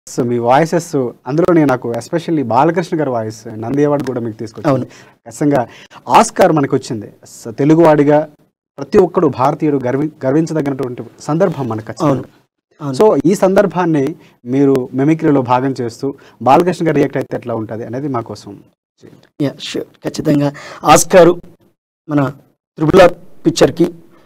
So మీ voices అందులోనే నాకు especially Balakrishna గారి వాయిస్ నంది అవార్డు కూడా మీకు తీసుకొచ్చింది ఖచ్చితంగా ఆస్కార్ మనకు వచ్చింది స- తెలుగువాడిగా ప్రతి ఒక్కడు భారతీయుడు గర్వి గర్వించదగినటువంటి సందర్భం మనకు ఖచ్చితంగా. అవును. సో ఈ సందర్భాన్ని మీరు మెమిక్రీలో భాగం చేస్తూ బాలకృష్ణ గారు రియాక్ట్ అయితే ఎట్లా ఉంటుంది అనేది మా కోసం చేయండి. యా షూర్ ఖచ్చితంగా ఆస్కారు మన త్రిబుల్ ఆర్ పిక్చర్కి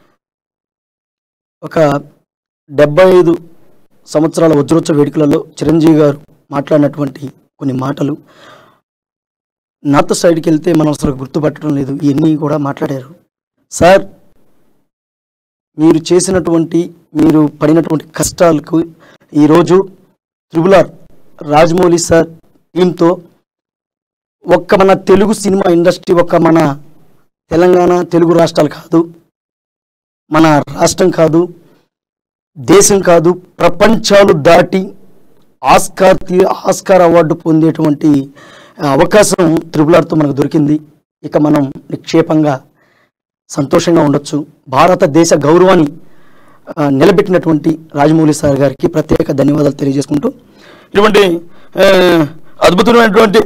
ఒక డెబ్బై ఐదు సంవత్సరాల వజ్రోత్సవ వేడుకలలో చిరంజీవి గారు మాట్లాడినటువంటి కొన్ని మాటలు నార్త్ సైడ్కి వెళ్తే మనం అసలు గుర్తుపట్టడం లేదు ఇవన్నీ కూడా మాట్లాడారు సార్ మీరు చేసినటువంటి మీరు పడినటువంటి కష్టాలకు ఈరోజు త్రిబుల్ ఆర్ రాజమౌళి సార్ టీంతో ఒక్క మన తెలుగు సినిమా ఇండస్ట్రీ ఒక్క మన తెలంగాణ తెలుగు రాష్ట్రాలు కాదు మన రాష్ట్రం కాదు దేశం కాదు ప్రపంచాలు దాటి ఆస్కార్ తీ- ఆస్కార్ అవార్డు పొందేటువంటి ఆ, అవకాశం త్రిపుల్ ఆర్తో మనకు దొరికింది ఇక మనం నిక్షేపంగా సంతోషంగా ఉండొచ్చు భారతదేశ గౌరవాన్ని ఆ, నిలబెట్టినటువంటి రాజమౌళి సార్ గారికి ప్రత్యేక ధన్యవాదాలు తెలియజేసుకుంటూ ఇటువంటి ఆ, అద్భుతమైనటువంటి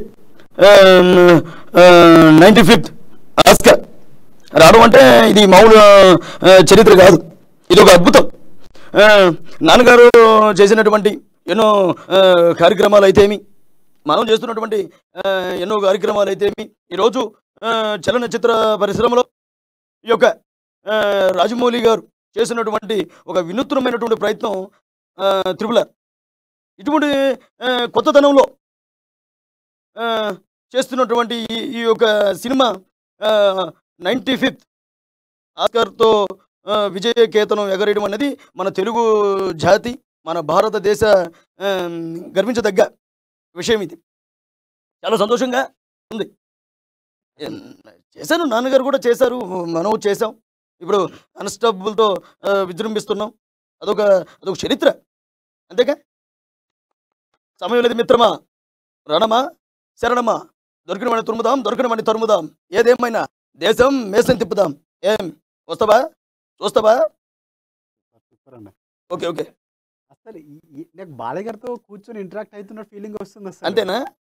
నైంటీ ఫిఫ్త్ ఆస్కర్ రావడం అంటే ఇది మామూలు ఆ, చరిత్ర కాదు ఇది ఒక అద్భుతం ఆ, నాన్నగారు చేసినటువంటి ఎన్నో ఆ, కార్యక్రమాలు అయితేమి మనం చేస్తున్నటువంటి ఆ, ఎన్నో కార్యక్రమాలు అయితేమి ఈరోజు ఆ, చలనచిత్ర పరిశ్రమలో ఈ యొక్క ఆ, రాజమౌళి గారు చేసినటువంటి ఒక వినూత్నమైనటువంటి ప్రయత్నం త్రిపుల ఇటువంటి ఆ, కొత్తదనంలో ఆ, చేస్తున్నటువంటి ఈ- ఈ యొక్క సినిమా నైంటీ ఫిఫ్త్ ఆస్కర్తో ఆ, విజయ కేతనం ఎగరేయడం అనేది మన తెలుగు జాతి మన భారతదేశ ఆ, గర్వించదగ్గ విషయం ఇది చాలా సంతోషంగా ఉంది ఎన్- చేశాను నాన్నగారు కూడా చేశారు మనం చేసాం ఇప్పుడు అన్స్టాపుల్తో విజృంభిస్తున్నాం అదొక అదొక చరిత్ర అంతేగా సమయం లేదు మిత్రమా రణమా శరణమా దొరికిన వాడిని తురుముదాం దొరికిన వాడిని తరుముదాం ఏదేమైనా దేశం మేసం తిప్పుదాం ఏం వస్తావా చూస్తావా సూపర్ అన్న ఓకే ఓకే అసలు ఈ- ఈ- నాకు బాలయ్య గారితో కూర్చొని ఇంటరాక్ట్ అవుతున్న ఫీలింగ్ వస్తుంది అసలు అంతేనా